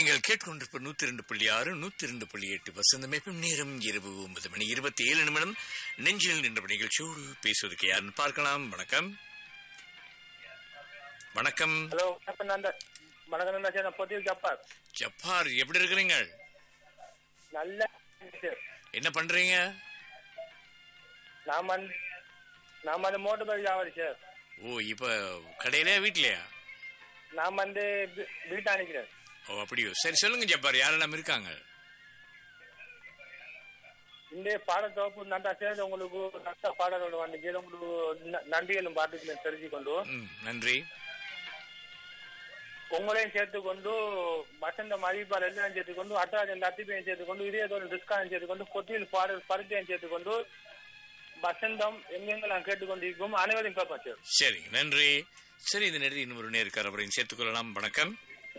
நீங்கள் கேட்டுக்கொண்டிருப்ப நூத்தி ரெண்டு புள்ளி ஆறு நூத்தி ரெண்டு புள்ளி எட்டு வசந்தமைப்பும் நேரம் இரவு ஒன்பது மணி இருபத்தி ஏழு நிமிடம் நெஞ்சில் நின்ற நிகழ்ச்சியோடு பேசுவதற்கு யாருன்னு பார்க்கலாம் வணக்கம் வணக்கம் ஹலோ வணக்கம் நந்த வணக்கம் நந்தா சார் நான் பொத்தி ஜப்பார் ஜப்பார் எப்படி இருக்கிறீங்க நல்ல சார் என்ன பண்றீங்க நான் வந்து நான் வந்து மோட்டர் பைக் வியாபாரி சார் ஓ இப்ப கடையிலயா வீட்லயா நான் வந்து வீ- வீட்டை அனுக்கிறேன் ஓ அப்படியோ சரி சொல்லுங்க ஜப்பார் யாரெல்லாம் இருக்காங்க இந்த பாடத்தொகுப்பு நன்றா சேர்ந்து உங்களுக்கு நல்ல பாடலோட வந்துச்சு உங்களுக்கு ந- நன்றிகளும் பாட்டுகளையும் தெரிஞ்சுக்கொண்டு ம் நன்றி உங்களையும் சேர்த்துக்கொண்டு வசந்த மதிப்பால் எல்லாம் சேர்த்துக்கொண்டு அட்டாஜன் லத்திப்பையும் சேர்த்துக்கொண்டு இதே தோறும் டிஸ்கான் சேர்த்துக்கொண்டு பொத்தியில் பாடல் பருத்தையும் சேர்த்துக்கொண்டு வசந்தம் எங்கெங்கெல்லாம் கேட்டுக்கொண்டிருக்கும் அனைவரையும் கேட்பேன் சார் சரிங்க நன்றி சரி இந்த நேரத்தில் இன்னொரு நேர்கார் அவரையும் சேர்த்துக் கொள்ளலாம் வணக்கம்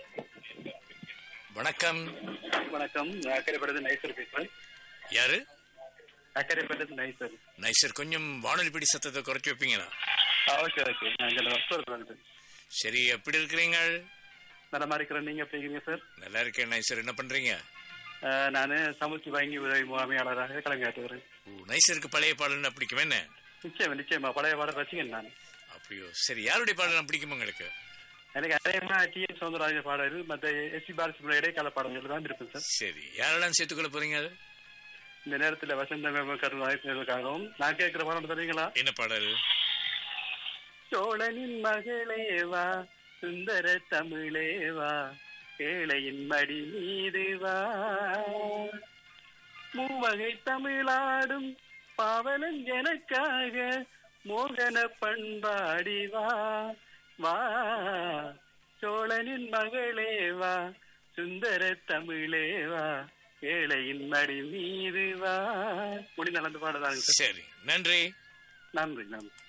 வணக்கம் வணக்கம் அக்கறைப்பட்டது நைசர் பேசுறேன் யாரு அக்கறைப்பட்டது நைசர் நைசர் கொஞ்சம் வானொலி பிடி சத்தத்தை குறைச்சி வைப்பீங்களா ஓகே ஓகே நாங்கள் சொல்றேன் சரி எப்படி இருக்கிறீங்க நலமா இருக்கிறேன் நீங்க எப்படி இருக்கீங்க சார் நல்லா இருக்கேன் நைசர் என்ன பண்றீங்க அஹ், நானு சமுத்தி வங்கி உதவி முகாமையாளராக கிளங்காட்டுகிறேன் ஓ, நைசருக்கு பழைய பாடல்னா பிடிக்கும் என்ன நிச்சயமா நிச்சயமா பழைய பாடல் ரசிகன் நான் அப்படியோ சரி யாருடைய பாடலாம் பிடிக்கும் உங்களுக்கு எனக்கு அதிகமா டி என் சவுந்தரராஜ பாடல் மற்ற எஸ் சி பாலசுப்ர இடைக்கால பாடல்கள் தான் இருப்பேன் சார் சரி யாரெல்லாம் சேர்த்துக்கொள்ள போறீங்க இந்த நேரத்துல வசந்த கருண் வாய்ப்புகளுக்காகவும் நான் கேட்கிற பாடல் தெரியுங்களா என்ன பாடல் சோழனின் மகளேவா சுந்தர தமிழேவா ஏழையின் மடி மீது வா மூவகை தமிழாடும் பாவலன் எனக்காக மோகன பண்பாடி வா வா சோழனின் மகளேவா சுந்தர தமிழேவா ஏழையின் மடி மீது வா முடி நடந்து பாடதாங்க சார் சரி நன்றி நன்றி நன்றி